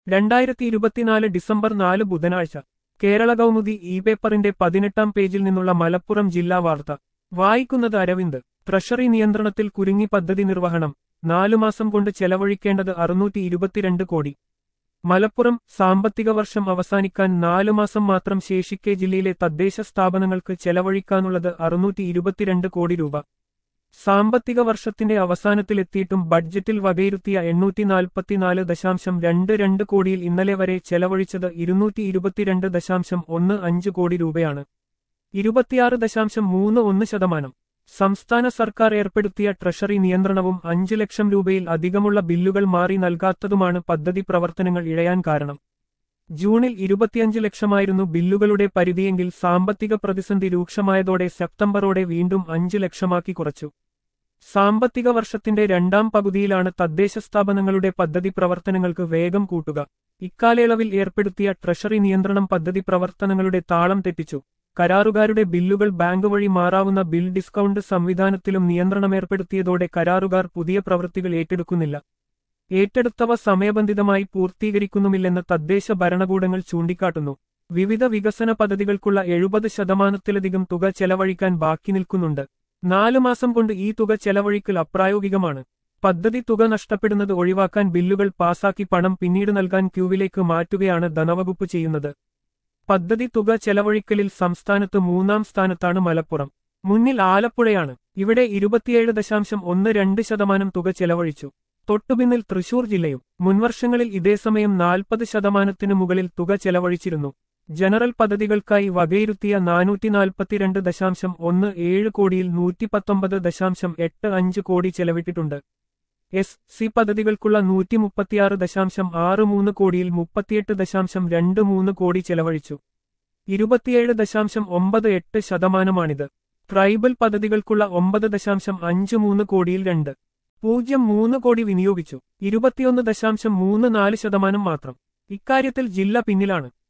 രണ്ടായിരത്തി ഇരുപത്തിനാല് ഡിസംബർ നാല് ബുധനാഴ്ച കേരള കൗമുദി ഇ പേപ്പറിന്റെ പതിനെട്ടാം പേജിൽ നിന്നുള്ള മലപ്പുറം ജില്ലാ വാർത്ത വായിക്കുന്നത് അരവിന്ദ് ട്രഷറി നിയന്ത്രണത്തിൽ കുരുങ്ങി പദ്ധതി നിർവഹണം നാലു മാസം കൊണ്ട് ചെലവഴിക്കേണ്ടത് അറുന്നൂറ്റി ഇരുപത്തിരണ്ട് കോടി മലപ്പുറം സാമ്പത്തിക വർഷം അവസാനിക്കാൻ നാലു മാസം മാത്രം ശേഷിക്കെ ജില്ലയിലെ തദ്ദേശ സ്ഥാപനങ്ങൾക്ക് ചെലവഴിക്കാനുള്ളത് അറുന്നൂറ്റി ഇരുപത്തിരണ്ട് കോടി രൂപ സാമ്പത്തിക വർഷത്തിന്റെ അവസാനത്തിലെത്തിയിട്ടും ബഡ്ജറ്റിൽ വകയിരുത്തിയ എണ്ണൂറ്റി നാൽപ്പത്തിനാല് ദശാംശം രണ്ട് രണ്ട് കോടിയിൽ ഇന്നലെ വരെ ചെലവഴിച്ചത് ഇരുന്നൂറ്റി ഇരുപത്തിരണ്ട് ദശാംശം ഒന്ന് അഞ്ച് കോടി രൂപയാണ് ഇരുപത്തിയാറ് ദശാംശം മൂന്ന് ഒന്ന് ശതമാനം സംസ്ഥാന സർക്കാർ ഏർപ്പെടുത്തിയ ട്രഷറി നിയന്ത്രണവും അഞ്ച് ലക്ഷം രൂപയിൽ അധികമുള്ള ബില്ലുകൾ മാറി നൽകാത്തതുമാണ് പദ്ധതി പ്രവർത്തനങ്ങൾ ഇഴയാൻ കാരണം ജൂണിൽ ഇരുപത്തിയഞ്ച് ലക്ഷമായിരുന്നു ബില്ലുകളുടെ പരിധിയെങ്കിൽ സാമ്പത്തിക പ്രതിസന്ധി രൂക്ഷമായതോടെ സെപ്റ്റംബറോടെ വീണ്ടും അഞ്ച് ലക്ഷമാക്കി കുറച്ചു സാമ്പത്തിക വർഷത്തിന്റെ രണ്ടാം പകുതിയിലാണ് തദ്ദേശ സ്ഥാപനങ്ങളുടെ പദ്ധതി പ്രവർത്തനങ്ങൾക്ക് വേഗം കൂട്ടുക ഇക്കാലയളവിൽ ഏർപ്പെടുത്തിയ ട്രഷറി നിയന്ത്രണം പദ്ധതി പ്രവർത്തനങ്ങളുടെ താളം തെറ്റിച്ചു കരാറുകാരുടെ ബില്ലുകൾ ബാങ്ക് വഴി മാറാവുന്ന ബിൽ ഡിസ്കൗണ്ട് സംവിധാനത്തിലും നിയന്ത്രണമേർപ്പെടുത്തിയതോടെ കരാറുകാർ പുതിയ പ്രവൃത്തികൾ ഏറ്റെടുക്കുന്നില്ല ഏറ്റെടുത്തവ സമയബന്ധിതമായി പൂർത്തീകരിക്കുന്നുമില്ലെന്ന് തദ്ദേശ ഭരണകൂടങ്ങൾ ചൂണ്ടിക്കാട്ടുന്നു വിവിധ വികസന പദ്ധതികൾക്കുള്ള എഴുപത് ശതമാനത്തിലധികം തുക ചെലവഴിക്കാൻ ബാക്കി നിൽക്കുന്നുണ്ട് നാലു മാസം കൊണ്ട് ഈ തുക ചെലവഴിക്കൽ അപ്രായോഗികമാണ് പദ്ധതി തുക നഷ്ടപ്പെടുന്നത് ഒഴിവാക്കാൻ ബില്ലുകൾ പാസാക്കി പണം പിന്നീട് നൽകാൻ ക്യൂവിലേക്ക് മാറ്റുകയാണ് ധനവകുപ്പ് ചെയ്യുന്നത് പദ്ധതി തുക ചെലവഴിക്കലിൽ സംസ്ഥാനത്ത് മൂന്നാം സ്ഥാനത്താണ് മലപ്പുറം മുന്നിൽ ആലപ്പുഴയാണ് ഇവിടെ ഇരുപത്തിയേഴ് ദശാംശം ഒന്ന് രണ്ട് ശതമാനം തുക ചെലവഴിച്ചു തൊട്ടുപിന്നിൽ തൃശൂർ ജില്ലയും മുൻവർഷങ്ങളിൽ ഇതേസമയം നാൽപ്പത് ശതമാനത്തിനു മുകളിൽ തുക ചെലവഴിച്ചിരുന്നു ജനറൽ പദ്ധതികൾക്കായി വകയിരുത്തിയ നാനൂറ്റി നാൽപ്പത്തിരണ്ട് ദശാംശം ഒന്ന് ഏഴ് കോടിയിൽ നൂറ്റി പത്തൊമ്പത് ദശാംശം എട്ട് അഞ്ച് കോടി ചെലവിട്ടിട്ടുണ്ട് എസ് സി പദ്ധതികൾക്കുള്ള നൂറ്റി മുപ്പത്തിയാറ് ദശാംശം ആറ് മൂന്ന് കോടിയിൽ മുപ്പത്തിയെട്ട് ദശാംശം രണ്ട് മൂന്ന് കോടി ചെലവഴിച്ചു ഇരുപത്തിയേഴ് ദശാംശം ഒമ്പത് എട്ട് ശതമാനമാണിത് ട്രൈബൽ പദ്ധതികൾക്കുള്ള ഒമ്പത് ദശാംശം അഞ്ച് മൂന്ന് കോടിയിൽ രണ്ട് പൂജ്യം മൂന്ന് കോടി വിനിയോഗിച്ചു ഇരുപത്തിയൊന്ന് ദശാംശം മൂന്ന് നാല് ശതമാനം മാത്രം ഇക്കാര്യത്തിൽ ജില്ല പിന്നിലാണ്